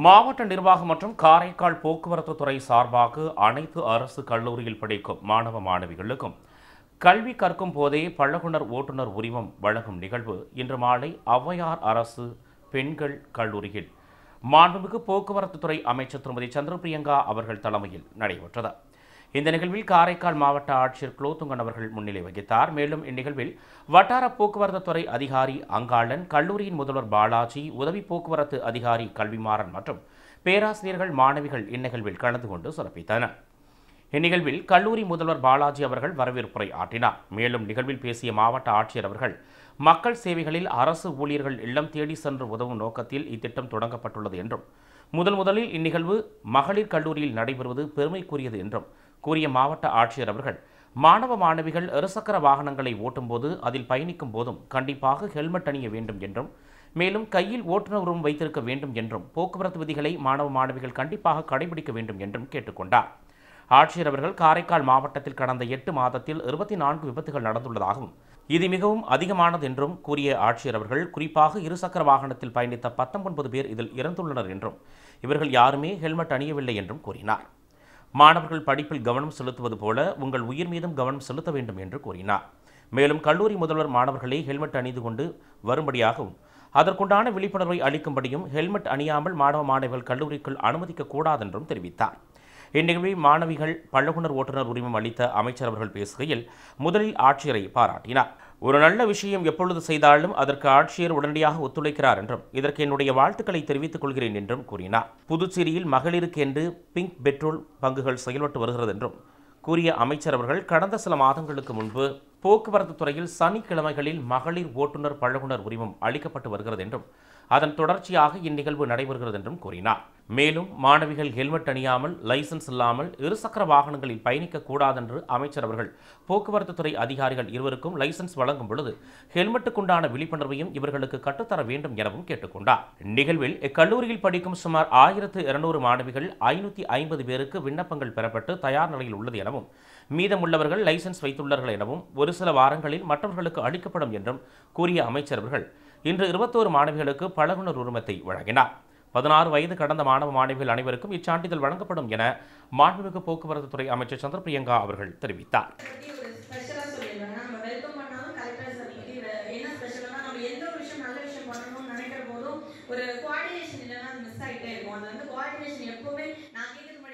மாவட்ட நிர்வாகம் மற்றும் காரைக்கால் போக்குவரத்து துறை சார்பாக அனைத்து அரசு கல்லூரியில் படிக்கும் மாணவ மாணவிகளுக்கும் கல்வி கற்கும் போதே பழகுனர் ஓட்டுநர் உரிமம் வழங்கும் நிகழ்வு இன்று மாலை ஔவையார் அரசு பெண்கள் கல்லூரியில் மாண்புமிகு போக்குவரத்து துறை அமைச்சர் திருமதி சந்திரபிரியங்கா அவர்கள் தலைமையில் நடைபெற்றது இந்த நிகழ்வில் காரைக்கால் மாவட்ட ஆட்சியர் குலோத்துங்கன் அவர்கள் முன்னிலை வகித்தார் மேலும் இந்நிகழ்வில் வட்டார போக்குவரத்து துறை அதிகாரி அங்காளன் கல்லூரியின் முதல்வர் பாலாஜி உதவி போக்குவரத்து அதிகாரி கல்விமாறன் மற்றும் பேராசிரியர்கள் மாணவிகள் இந்நிகழ்வில் கலந்து கொண்டு சிறப்பித்தனர் இந்நிகழ்வில் கல்லூரி முதல்வர் பாலாஜி அவர்கள் வரவேற்புரை ஆற்றினார் மேலும் நிகழ்வில் பேசிய மாவட்ட ஆட்சியர் அவர்கள் மக்கள் சேவைகளில் அரசு ஊழியர்கள் இல்லம் தேடி சென்று உதவும் நோக்கத்தில் இத்திட்டம் தொடங்கப்பட்டுள்ளது என்றும் முதல் முதலில் இந்நிகழ்வு மகளிர் கல்லூரியில் நடைபெறுவது பெருமைக்குரியது என்றும் கூறிய மாவட்ட ஆட்சியர் அவர்கள் மாணவ மாணவிகள் இருசக்கர வாகனங்களை ஓட்டும்போது அதில் பயணிக்கும் போதும் கண்டிப்பாக ஹெல்மெட் அணிய வேண்டும் என்றும் மேலும் கையில் ஓட்டுநர் உரிமம் வைத்திருக்க வேண்டும் என்றும் போக்குவரத்து விதிகளை மாணவ மாணவிகள் கண்டிப்பாக கடைபிடிக்க வேண்டும் என்றும் கேட்டுக்கொண்டார் ஆட்சியர் அவர்கள் காரைக்கால் மாவட்டத்தில் கடந்த எட்டு மாதத்தில் இருபத்தி நான்கு விபத்துகள் நடந்துள்ளதாகவும் இது மிகவும் அதிகமானது என்றும் கூறிய ஆட்சியர் அவர்கள் குறிப்பாக இருசக்கர வாகனத்தில் பயணித்த பத்தொன்பது பேர் இதில் இறந்துள்ளனர் என்றும் இவர்கள் யாருமே ஹெல்மெட் அணியவில்லை என்றும் கூறினார் மாணவர்கள் படிப்பில் கவனம் செலுத்துவது போல உங்கள் உயிர் மீதும் கவனம் செலுத்த வேண்டும் என்று கூறினார் மேலும் கல்லூரி முதல்வர் மாணவர்களை ஹெல்மெட் அணிந்து கொண்டு வரும்படியாகவும் அதற்குண்டான விழிப்புணர்வை அளிக்கும்படியும் ஹெல்மெட் அணியாமல் மாணவ மாணவிகள் கல்லூரிக்குள் அனுமதிக்க கூடாதென்றும் தெரிவித்தார் இந்நிகழ்வில் மாணவிகள் பழகுனர் ஓட்டுநர் உரிமம் அளித்த அமைச்சர் அவர்கள் பேசுகையில் முதலில் ஆட்சியரை பாராட்டினார் ஒரு நல்ல விஷயம் எப்பொழுது செய்தாலும் அதற்கு ஆட்சியர் உடனடியாக ஒத்துழைக்கிறார் என்றும் இதற்கு என்னுடைய வாழ்த்துக்களை தெரிவித்துக் கொள்கிறேன் என்றும் கூறினார் புதுச்சேரியில் மகளிருக்கு என்று பிங்க் பெட்ரோல் பங்குகள் செயல்பட்டு வருகிறது என்றும் கூறிய அமைச்சர் அவர்கள் கடந்த சில மாதங்களுக்கு முன்பு போக்குவரத்து துறையில் சனிக்கிழமைகளில் மகளிர் ஓட்டுநர் பழகுனர் உரிமம் அளிக்கப்பட்டு வருகிறது என்றும் அதன் தொடர்ச்சியாக இந்நிகழ்வு நடைபெறுகிறது என்றும் கூறினார் மேலும் மாணவிகள் ஹெல்மெட் அணியாமல் லைசென்ஸ் இல்லாமல் இருசக்கர வாகனங்களில் பயணிக்க கூடாதென்று அமைச்சர் அவர்கள் போக்குவரத்து துறை அதிகாரிகள் இருவருக்கும் லைசென்ஸ் வழங்கும் பொழுது ஹெல்மெட்டுக்குண்டான விழிப்புணர்வையும் இவர்களுக்கு கற்றுத்தர வேண்டும் எனவும் கேட்டுக்கொண்டார் நிகழ்வில் இக்கல்லூரியில் படிக்கும் சுமார் ஆயிரத்து இருநூறு மாணவிகள் ஐநூற்றி ஐம்பது பேருக்கு விண்ணப்பங்கள் பெறப்பட்டு தயார் நிலையில் உள்ளது எனவும் மீதமுள்ளவர்கள் லைசென்ஸ் வைத்துள்ளார்கள் எனவும் ஒரு சில வாரங்களில் மற்றவர்களுக்கு அளிக்கப்படும் என்றும் கூறிய அமைச்சர் அவர்கள் இன்று இருபத்தோரு மாணவிகளுக்கு பழகுனர் உரிமத்தை வழங்கினார் பதினாறு வயது கடந்த மாணவ மாணவிகள் அனைவருக்கும் இச்சான்றிதழ் வழங்கப்படும் என மாண்புமிகு போக்குவரத்து துறை அமைச்சர் சந்திரபிரியங்கா அவர்கள் தெரிவித்தார் பத்தி ஒரு ஸ்பெஷலா சொல்லிடுறாங்க நம்ம வெல்கம் பண்ணாலும் கலெக்டர் சர்டிஃபிகேட் இதுல என்ன ஸ்பெஷல்னா நம்ம எந்த ஒரு விஷயம் நல்ல விஷயம் பண்ணணும்னு நினைக்கிற போதும் ஒரு கோஆர்டினேஷன் இல்லைன்னா அது மிஸ் ஆகிட்டே இருக்கும் அது வந்து கோஆர்டினேஷன் எப்பவுமே நான் கேட்கறது